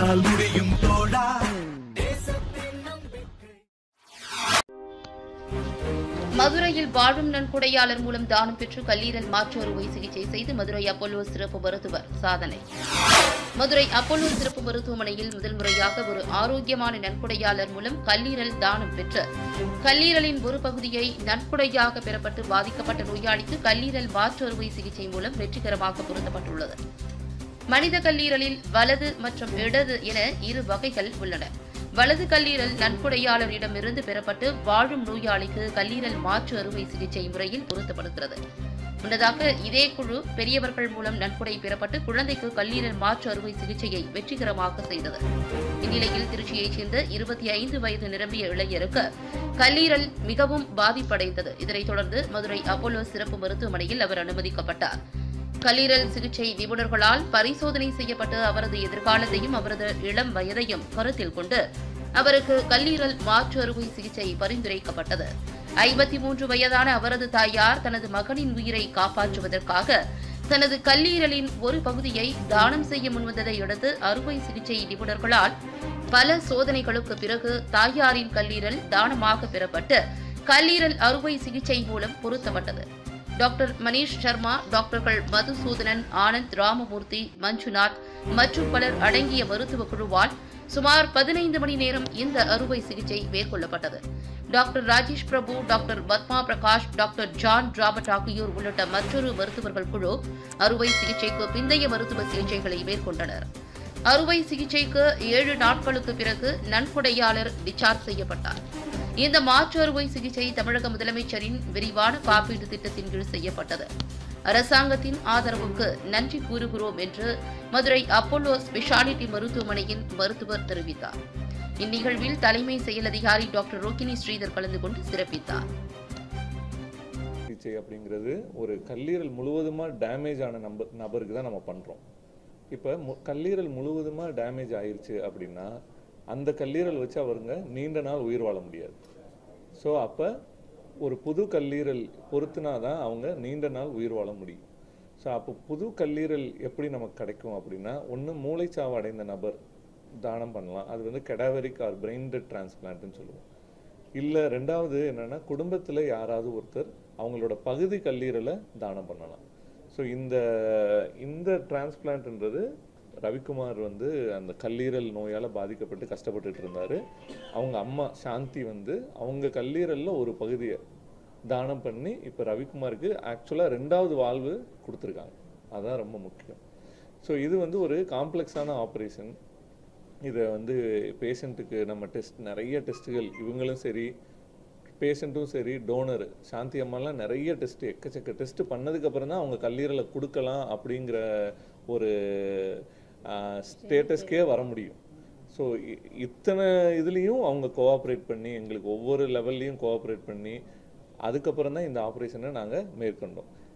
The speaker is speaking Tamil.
உன்னால் முடியும் தோழா மதுரையில் வாழும் நன்கொடையாளர் மூலம் தானம் பெற்று கல்லீரல் மாற்று அறுவை சிகிச்சை செய்து மதுரை அப்போலோ சிறப்பு மருத்துவர் சாதனை மதுரை அப்போலோ சிறப்பு மருத்துவமனையில் முதல் முறையாக ஒரு ஆரோக்கியமான நன்கொடையாளர் மூலம் கல்லீரல் தானம் பெற்று கல்லீரலின் ஒரு பகுதியை நன்கொடையாக பெறப்பட்டு பாதிக்கப்பட்ட நோயாளிக்கு கல்லீரல் மாற்று அறுவை சிகிச்சை மூலம் வெற்றிகரமாக பொருத்தப்பட்டுள்ளது மனித கல்லீரலில் வலது மற்றும் இடது என இரு வகைகள் உள்ளன வலது கல்லீரல் நன்கொடையாளரிடமிருந்து பெறப்பட்டு வாழும் நோயாளிக்கு கல்லீரல் மாற்று அறுவை சிகிச்சை முறையில் பொருத்தப்படுகிறது முன்னதாக இதே குழு பெரியவர்கள் மூலம் நன்கொடை பெறப்பட்டு குழந்தைக்கு கல்லீரல் மாற்று அறுவை சிகிச்சையை வெற்றிகரமாக செய்தது இந்நிலையில் திருச்சியைச் சேர்ந்த இருபத்தி ஐந்து வயது நிரம்பிய இளைஞருக்கு கல்லீரல் மிகவும் பாதிப்படைந்தது இதனைத் தொடர்ந்து மதுரை அப்போலோ சிறப்பு மருத்துவமனையில் அவர் அனுமதிக்கப்பட்டார் கல்லீரல் சிகிச்சை நிபுணர்களால் பரிசோதனை செய்யப்பட்டு அவரது எதிர்காலத்தையும் அவரது இளம் வயதையும் கருத்தில் கொண்டு அவருக்கு கல்லீரல் மாற்று அறுவை சிகிச்சை பரிந்துரைக்கப்பட்டது ஐம்பத்தி மூன்று வயதான அவரது தாயார் தனது மகனின் உயிரை காப்பாற்றுவதற்காக தனது கல்லீரலின் ஒரு பகுதியை தானம் செய்ய முன்வந்ததை அடுத்து அறுவை சிகிச்சை நிபுணர்களால் பல சோதனைகளுக்கு பிறகு தாயாரின் கல்லீரல் தானமாக பெறப்பட்டு கல்லீரல் அறுவை சிகிச்சை மூலம் பொருத்தப்பட்டது டாக்டர் மணீஷ் சர்மா டாக்டர்கள் மதுசூதனன் ஆனந்த் ராமமூர்த்தி மஞ்சுநாத் மற்றும் பலர் அடங்கிய மருத்துவ குழுவால் சுமார் பதினைந்து மணி நேரம் இந்த அறுவை சிகிச்சை மேற்கொள்ளப்பட்டது doctor Rajesh Prabhu doctor Padma Prakash doctor John Robert ஆகியோர் உள்ளிட்ட மற்றொரு மருத்துவர்கள் குழு அறுவை சிகிச்சைக்கு பிந்தைய மருத்துவ சிகிச்சைகளை மேற்கொண்டனர் அறுவை சிகிச்சைக்கு ஏழு நாட்களுக்கு பிறகு நன்கொடையாளர் டிஸ்சார்ஜ் செய்யப்பட்டார் இந்த மாற்று அறுவை சிகிச்சை தமிழக முதலமைச்சரின் விரிவான காப்பீடு திட்டத்தின் கீழ் செய்யப்பட்டது அரசாங்கத்தின் ஆதரவுக்கு நன்றி கூறுகிறோம் என்று மதுரை அப்போலோ ஸ்பெஷாலிட்டி மருத்துவமனையின் மருத்துவர் தெரிவித்தார் இந்நிகழ்வில் தலைமை செயல் அதிகாரி டாக்டர் ரோகிணி ஸ்ரீதர் கலந்து கொண்டு சிறப்பித்தார் சிகிச்சை அப்படிங்கிறது ஒரு கல்லீரல் முழுவதுமாக டேமேஜ் ஆன நம்ப நபருக்கு தான் நம்ம பண்ணுறோம் இப்போ மு கல்லீரல் முழுவதுமாக டேமேஜ் ஆயிருச்சு அப்படின்னா அந்த கல்லீரல் வச்சு அவருங்க நீண்ட நாள் உயிர் வாழ முடியாது ஸோ அப்போ ஒரு புது கல்லீரல் பொருத்தினா தான் அவங்க நீண்ட நாள் உயிர் வாழ முடியும் ஸோ அப்போ புது கல்லீரல் எப்படி நமக்கு கிடைக்கும் அப்படின்னா ஒன்று மூளைச்சாவு அடைந்த நபர் தானம் பண்ணலாம் அது வந்து கெடாவரிக் ஆர் பிரெயின் டெட் டிரான்ஸ்பிளான்ட்னு சொல்லுவோம் இல்லை ரெண்டாவது என்னன்னா குடும்பத்தில் யாராவது ஒருத்தர் அவங்களோட பகுதி கல்லீரலை தானம் பண்ணலாம் ஸோ இந்த இந்த டிரான்ஸ்பிளான்ட்ன்றது ரவிக்குமார் வந்து அந்த கல்லீரல் நோயால் பாதிக்கப்பட்டு கஷ்டப்பட்டுட்டு இருந்தார் அவங்க அம்மா சாந்தி வந்து அவங்க கல்லீரலில் ஒரு பகுதியை தானம் பண்ணி இப்போ ரவிக்குமாருக்கு ஆக்சுவலாக ரெண்டாவது வாழ்வு கொடுத்துருக்காங்க அதான் ரொம்ப முக்கியம் ஸோ இது வந்து ஒரு காம்ப்ளெக்ஸான ஆப்ரேஷன் இதை வந்து பேஷண்ட்டுக்கு நம்ம டெஸ்ட் நிறைய டெஸ்ட்டுகள் இவங்களும் சரி பேஷண்ட்டும் சரி டோனர் சாந்தி அம்மாலாம் நிறைய டெஸ்ட் எக்கச்சக்க டெஸ்ட் பண்ணதுக்கப்புறம் தான் அவங்க கல்லீரலை கொடுக்கலாம் அப்படிங்கிற ஒரு ஸ்டேட்டஸ்க்கே வர முடியும் ஸோ இத்தனை இதுலேயும் அவங்க கோஆப்ரேட் பண்ணி எங்களுக்கு ஒவ்வொரு லெவல்லையும் கோஆப்ரேட் பண்ணி அதுக்கப்புறம் தான் இந்த ஆப்ரேஷனை நாங்கள் மேற்கொண்டோம்